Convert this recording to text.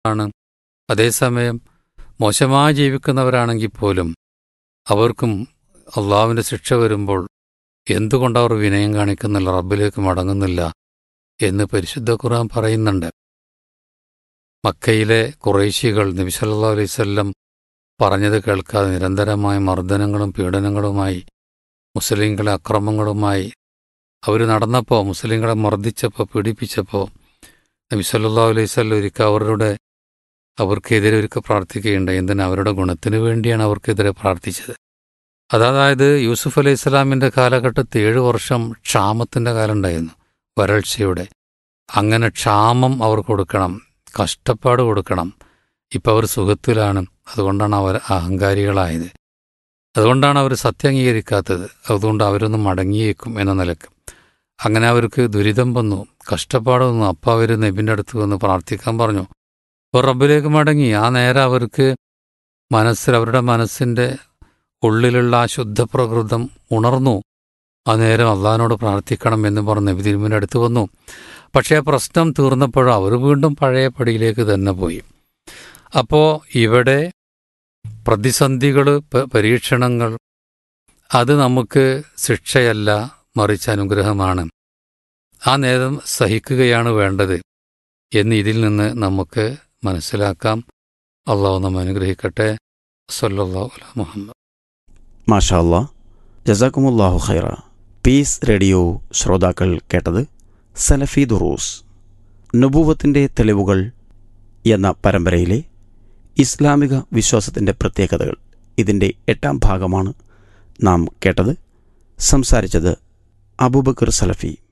ആണ് അതേസമയം മോശമായി ജീവിക്കുന്നവരാണെങ്കിൽ പോലും അവർക്കും അള്ളാവിൻ്റെ ശിക്ഷ വരുമ്പോൾ എന്തുകൊണ്ട് അവർ വിനയം കാണിക്കുന്നില്ല റബ്ബിലേക്ക് മടങ്ങുന്നില്ല എന്ന് പരിശുദ്ധ ഖുർആൻ പറയുന്നുണ്ട് മക്കയിലെ കുറേശികൾ നബി സല്ലല്ലാഹു അലൈഹി വസല്ലം പറഞ്ഞത് കേൾക്കാതെ നിരന്തരമായ മർദ്ദനങ്ങളും പീഡനങ്ങളുമായി മുസ്ലിങ്ങളെ അക്രമങ്ങളുമായി അവർ നടന്നപ്പോൾ മുസ്ലിങ്ങളെ മർദ്ദിച്ചപ്പോൾ പീഡിപ്പിച്ചപ്പോൾ നബി സല്ലല്ലാഹു അലൈഹി വസല്ലം ഒരിക്കൽ അവരുടെ അവർക്കെതിരെ ഒരിക്കൽ പ്രാർത്ഥിക്കുകയുണ്ടായി എന്തിനാ അവരുടെ ഗുണത്തിന് വേണ്ടിയാണ് അവർക്കെതിരെ പ്രാർത്ഥിച്ചത് അതായത് യൂസുഫ് അലൈഹി ഇസ്ലാമിൻ്റെ കാലഘട്ടത്തിൽ ഏഴ് വർഷം ക്ഷാമത്തിൻ്റെ കാലം ഉണ്ടായിരുന്നു വരൾച്ചയുടെ അങ്ങനെ ക്ഷാമം അവർ കൊടുക്കണം കഷ്ടപ്പാട് കൊടുക്കണം ഇപ്പം അവർ സുഖത്തിലാണ് അതുകൊണ്ടാണ് അവർ അഹങ്കാരികളായത് അതുകൊണ്ടാണ് അവർ സത്യം അംഗീകരിക്കാത്തത് അതുകൊണ്ട് അവരൊന്ന് മടങ്ങിയേക്കും എന്ന നിലക്ക് അങ്ങനെ അവർക്ക് ദുരിതം വന്നു കഷ്ടപ്പാട് വന്നു അപ്പം അവർ നബിൻ്റെ അടുത്ത് വന്ന് പ്രാർത്ഥിക്കാൻ പറഞ്ഞു അപ്പോൾ റബ്ബിലേക്ക് മടങ്ങി ആ നേരം അവർക്ക് മനസ്സിൽ അവരുടെ മനസ്സിൻ്റെ ഉള്ളിലുള്ള ആ ശുദ്ധപ്രകൃതം ഉണർന്നു ആ നേരം അള്ളഹാനോട് പ്രാർത്ഥിക്കണം എന്ന് പറഞ്ഞ് നബി തിരുമിൻ്റെ അടുത്ത് വന്നു പക്ഷേ ആ പ്രശ്നം തീർന്നപ്പോഴും അവർ വീണ്ടും പഴയ പടിയിലേക്ക് തന്നെ പോയി അപ്പോൾ ഇവിടെ പ്രതിസന്ധികൾ പരീക്ഷണങ്ങൾ അത് നമുക്ക് ശിക്ഷയല്ല മറിച്ച് അനുഗ്രഹമാണ് ആ നേരം സഹിക്കുകയാണ് വേണ്ടത് എന്ന് ഇതിൽ നിന്ന് നമുക്ക് മനസ്സിലാക്കാം അള്ളാഹു നമ്മെ അനുഗ്രഹിക്കട്ടെ സല്ലല്ലാഹു അലാ മുഹമ്മദ് മാഷാ അല്ലാ ജസാക്കുമുല്ലാഹു ഖൈറ പീസ് റേഡിയോ ശ്രോതാക്കൾ കേട്ടത് സലഫി ദുറൂസ് നുബൂവത്തിൻ്റെ തെളിവുകൾ എന്ന പരമ്പരയിലെ ഇസ്ലാമിക വിശ്വാസത്തിൻ്റെ പ്രത്യേകതകൾ ഇതിൻ്റെ എട്ടാം ഭാഗമാണ് നാം കേട്ടത് സംസാരിച്ചത് അബൂബക്കർ സലഫി